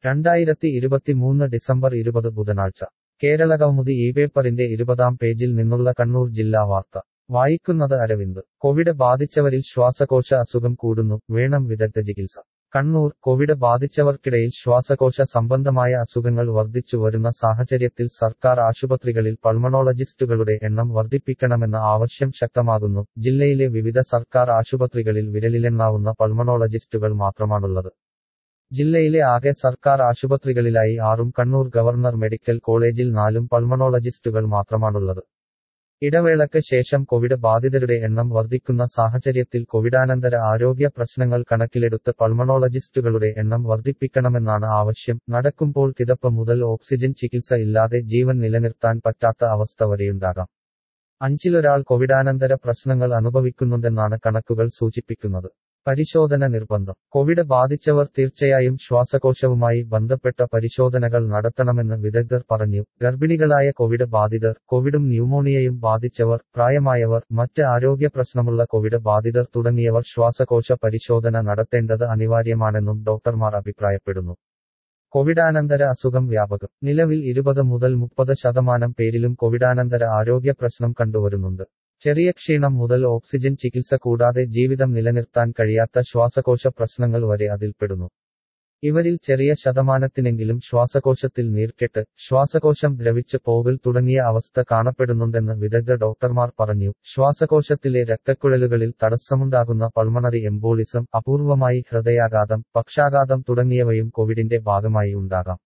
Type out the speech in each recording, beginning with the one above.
രണ്ടായിരത്തി ഇരുപത്തിമൂന്ന് ഡിസംബർ ഇരുപത് ബുധനാഴ്ച കേരളകൗമുദി ഈ പേപ്പറിന്റെ ഇരുപതാം പേജിൽ നിന്നുള്ള കണ്ണൂർ ജില്ലാ വാർത്ത വായിക്കുന്നത് അരവിന്ദ് കോവിഡ് ബാധിച്ചവരിൽ ശ്വാസകോശ അസുഖം കൂടുന്നു വേണം വിദഗ്ധ ചികിത്സ കണ്ണൂർ കോവിഡ് ബാധിച്ചവർക്കിടയിൽ ശ്വാസകോശ സംബന്ധമായ അസുഖങ്ങൾ വർദ്ധിച്ചു വരുന്ന സാഹചര്യത്തിൽ സർക്കാർ ആശുപത്രികളിൽ പൾമണോളജിസ്റ്റുകളുടെ എണ്ണം വർദ്ധിപ്പിക്കണമെന്ന ആവശ്യം ശക്തമാകുന്നു ജില്ലയിലെ വിവിധ സർക്കാർ ആശുപത്രികളിൽ വിരലിലെണ്ണാവുന്ന പൾമണോളജിസ്റ്റുകൾ മാത്രമാണുള്ളത് ജില്ലയിലെ ആകെ സർക്കാർ ആശുപത്രികളിലായി ആറും കണ്ണൂർ ഗവർണർ മെഡിക്കൽ കോളേജിൽ നാലും പൾമണോളജിസ്റ്റുകൾ മാത്രമാണുള്ളത് ഇടവേളയ്ക്ക് ശേഷം കോവിഡ് ബാധിതരുടെ എണ്ണം വർദ്ധിക്കുന്ന സാഹചര്യത്തിൽ കോവിഡാനന്തര ആരോഗ്യ പ്രശ്നങ്ങൾ കണക്കിലെടുത്ത് പൾമണോളജിസ്റ്റുകളുടെ എണ്ണം വർദ്ധിപ്പിക്കണമെന്നാണ് ആവശ്യം നടക്കുമ്പോൾ കിതപ്പ് മുതൽ ഓക്സിജൻ ചികിത്സ ഇല്ലാതെ ജീവൻ നിലനിർത്താൻ പറ്റാത്ത അവസ്ഥ വരെയുണ്ടാകാം അഞ്ചിലൊരാൾ കോവിഡാനന്തര പ്രശ്നങ്ങൾ അനുഭവിക്കുന്നുണ്ടെന്നാണ് കണക്കുകൾ സൂചിപ്പിക്കുന്നത് പരിശോധന നിർബന്ധം കോവിഡ് ബാധിച്ചവർ തീർച്ചയായും ശ്വാസകോശവുമായി ബന്ധപ്പെട്ട പരിശോധനകൾ നടത്തണമെന്ന് വിദഗ്ധർ പറഞ്ഞു ഗർഭിണികളായ കോവിഡ് ബാധിതർ കോവിഡും ന്യൂമോണിയയും ബാധിച്ചവർ പ്രായമായവർ മറ്റ് ആരോഗ്യ പ്രശ്നമുള്ള കോവിഡ് ബാധിതർ തുടങ്ങിയവർ ശ്വാസകോശ പരിശോധന നടത്തേണ്ടത് അനിവാര്യമാണെന്നും ഡോക്ടർമാർ അഭിപ്രായപ്പെടുന്നു കോവിഡാനന്തര അസുഖം വ്യാപകം നിലവിൽ ഇരുപത് മുതൽ മുപ്പത് ശതമാനം പേരിലും കോവിഡാനന്തര ആരോഗ്യ പ്രശ്നം കണ്ടുവരുന്നുണ്ട് ചെറിയ ക്ഷീണം മുതൽ ഓക്സിജൻ ചികിത്സ കൂടാതെ ജീവിതം നിലനിർത്താൻ കഴിയാത്ത ശ്വാസകോശ പ്രശ്നങ്ങൾ വരെ അതിൽപ്പെടുന്നു ഇവരിൽ ചെറിയ ശതമാനത്തിനെങ്കിലും ശ്വാസകോശത്തിൽ നീർക്കെട്ട് ശ്വാസകോശം ദ്രവിച്ച് പോകൽ തുടങ്ങിയ അവസ്ഥ കാണപ്പെടുന്നുണ്ടെന്ന് വിദഗ്ധ ഡോക്ടർമാർ പറഞ്ഞു ശ്വാസകോശത്തിലെ രക്തക്കുഴലുകളിൽ തടസ്സമുണ്ടാകുന്ന പൾമണറി എംബോളിസം അപൂർവമായി ഹൃദയാഘാതം പക്ഷാഘാതം തുടങ്ങിയവയും കോവിഡിന്റെ ഭാഗമായി ഉണ്ടാകാം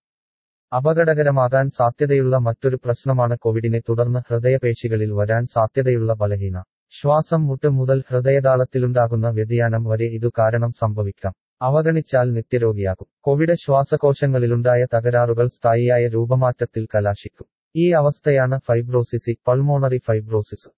അപകടകരമാകാൻ സാധ്യതയുള്ള മറ്റൊരു പ്രശ്നമാണ് കോവിഡിനെ തുടർന്ന് ഹൃദയപേശികളിൽ വരാൻ സാധ്യതയുള്ള ബലഹീന ശ്വാസം മുട്ട് മുതൽ ഹൃദയതാളത്തിലുണ്ടാകുന്ന വ്യതിയാനം വരെ ഇതു കാരണം സംഭവിക്കാം അവഗണിച്ചാൽ നിത്യരോഗിയാകും കോവിഡ് ശ്വാസകോശങ്ങളിലുണ്ടായ തകരാറുകൾ സ്ഥായിയായ രൂപമാറ്റത്തിൽ കലാശിക്കും ഈ അവസ്ഥയാണ് ഫൈബ്രോസിസി പൾമോണറി ഫൈബ്രോസിസ്